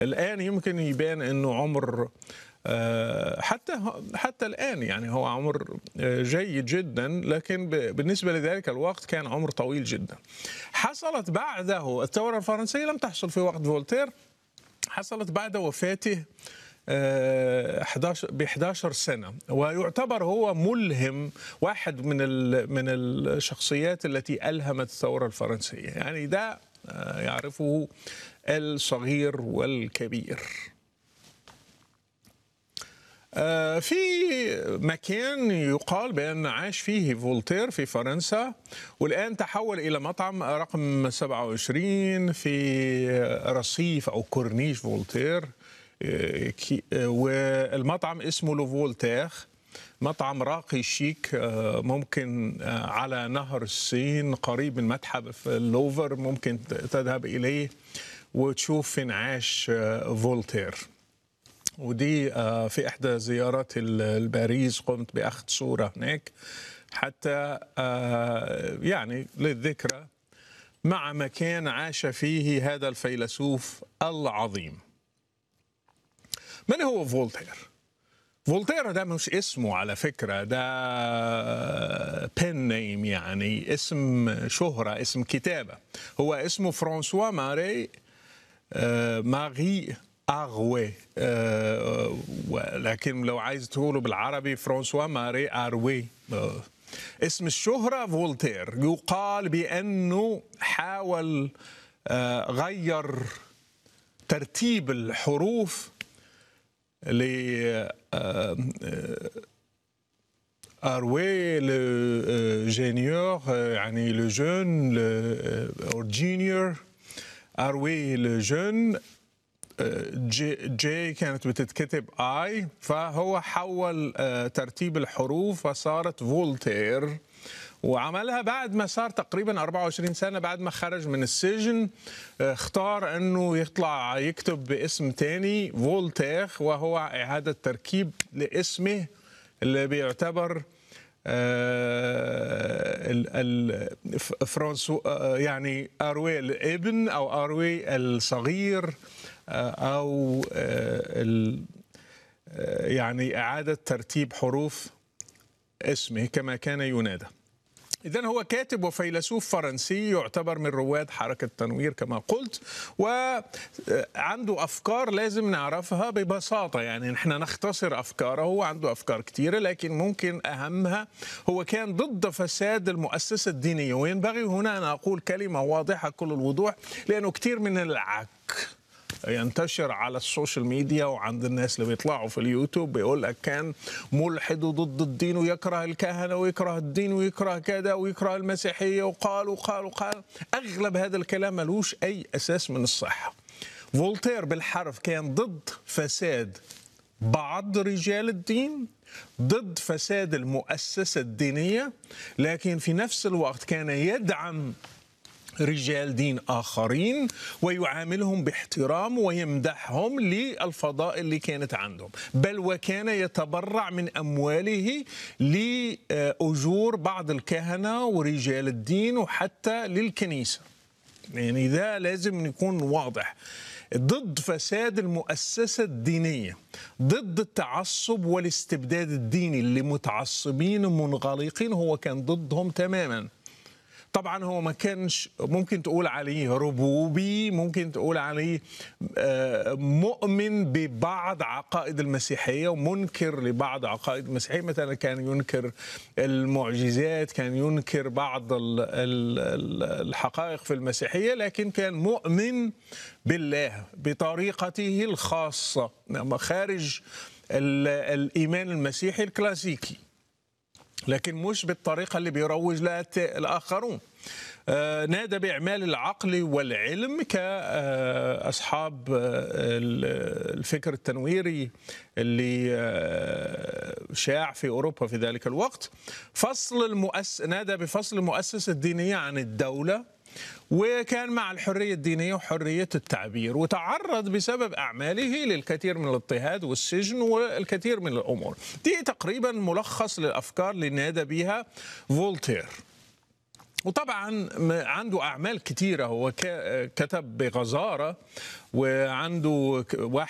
الآن يمكن يبان أنه عمر آه، حتى حتى الآن يعني هو عمر آه، جيد جدا لكن ب- بالنسبة لذلك الوقت كان عمر طويل جدا حصلت بعده الثورة الفرنسية لم تحصل في وقت فولتير حصلت بعد وفاته آه، 11 ب 11 سنه ويعتبر هو ملهم واحد من ال- من الشخصيات التي الهمت الثوره الفرنسيه يعني ده آه، يعرفه الصغير والكبير آه، في مكان يقال بأن عاش فيه فولتير في فرنسا والآن تحول إلى مطعم رقم 27 في رصيف أو كورنيش فولتير آه، كي- آه، والمطعم اسمه لو فولتير مطعم راقي شيك آه، ممكن آه، على نهر السين قريب من متحف اللوفر ممكن ت- تذهب إليه وتشوف فين عاش آه، فولتير ودي آه، في إحدى زيارات ال- باريس قمت بأخذ صورة هناك حتى آه، يعني للذكرى مع مكان عاش فيه هذا الفيلسوف العظيم من هو فولتير؟ فولتير ده مش اسمه على فكرة ده بن نيم يعني اسم شهرة اسم كتابة هو اسمه فرانسوا ماري آه، ماري أغوي آه، لكن لو عايز تقوله بالعربي فرانسوا ماري أروي آه، اسم الشهرة فولتير يقال بأنه حاول آه، غير ترتيب الحروف ل آه، أروي لو جينيور يعني لو جون أو جينيور أروي لو جون جي, جي كانت بتتكتب اي فهو حول آه، ترتيب الحروف فصارت فولتير وعملها بعد ما صار تقريبا 24 سنه بعد ما خرج من السجن آه، اختار انه يطلع يكتب باسم تاني فولتير وهو اعاده تركيب لاسمه اللي بيعتبر آه، ال- ال- ف- فرانسو آه، يعني اروي الابن او اروي الصغير آه، او آه، ال- آه، يعني اعاده ترتيب حروف اسمه كما كان ينادى إذا هو كاتب وفيلسوف فرنسي يعتبر من رواد حركة التنوير كما قلت وعنده أفكار لازم نعرفها ببساطة يعني نحن نختصر أفكاره هو عنده أفكار كثيرة لكن ممكن أهمها هو كان ضد فساد المؤسسة الدينية وينبغي هنا أن أقول كلمة واضحة كل الوضوح لأنه كثير من العك ينتشر على السوشيال ميديا وعند الناس اللي بيطلعوا في اليوتيوب بيقول لك كان ملحد وضد الدين ويكره الكهنه ويكره الدين ويكره كذا ويكره المسيحيه وقال وقال وقال اغلب هذا الكلام ملوش اي اساس من الصحه. فولتير بالحرف كان ضد فساد بعض رجال الدين ضد فساد المؤسسه الدينيه لكن في نفس الوقت كان يدعم رجال دين آخرين ويعاملهم باحترام ويمدحهم للفضائل اللي كانت عندهم بل وكان يتبرع من أمواله لأجور بعض الكهنة ورجال الدين وحتى للكنيسة يعني ده لازم يكون واضح ضد فساد المؤسسة الدينية ضد التعصب والاستبداد الديني اللي متعصبين ومنغلقين هو كان ضدهم تماماً طبعا هو ما كانش ممكن تقول عليه ربوبي ممكن تقول عليه آه، مؤمن ببعض عقائد المسيحية ومنكر لبعض عقائد المسيحية مثلا كان ينكر المعجزات كان ينكر بعض ال- ال- ال- الحقائق في المسيحية لكن كان مؤمن بالله بطريقته الخاصة خارج ال- الإيمان المسيحي الكلاسيكي لكن مش بالطريقة اللي بيروج لها الت- الآخرون آه، نادى بإعمال العقل والعلم كأصحاب الفكر التنويري اللي آه، شاع في أوروبا في ذلك الوقت فصل المؤس... نادى بفصل المؤسسة الدينية عن الدولة وكان مع الحرية الدينية وحرية التعبير وتعرض بسبب أعماله للكثير من الاضطهاد والسجن والكثير من الأمور دي تقريبا ملخص للأفكار اللي نادى بها فولتير وطبعا م- عنده اعمال كتيره هو ك- كتب بغزاره وعنده ك- واحد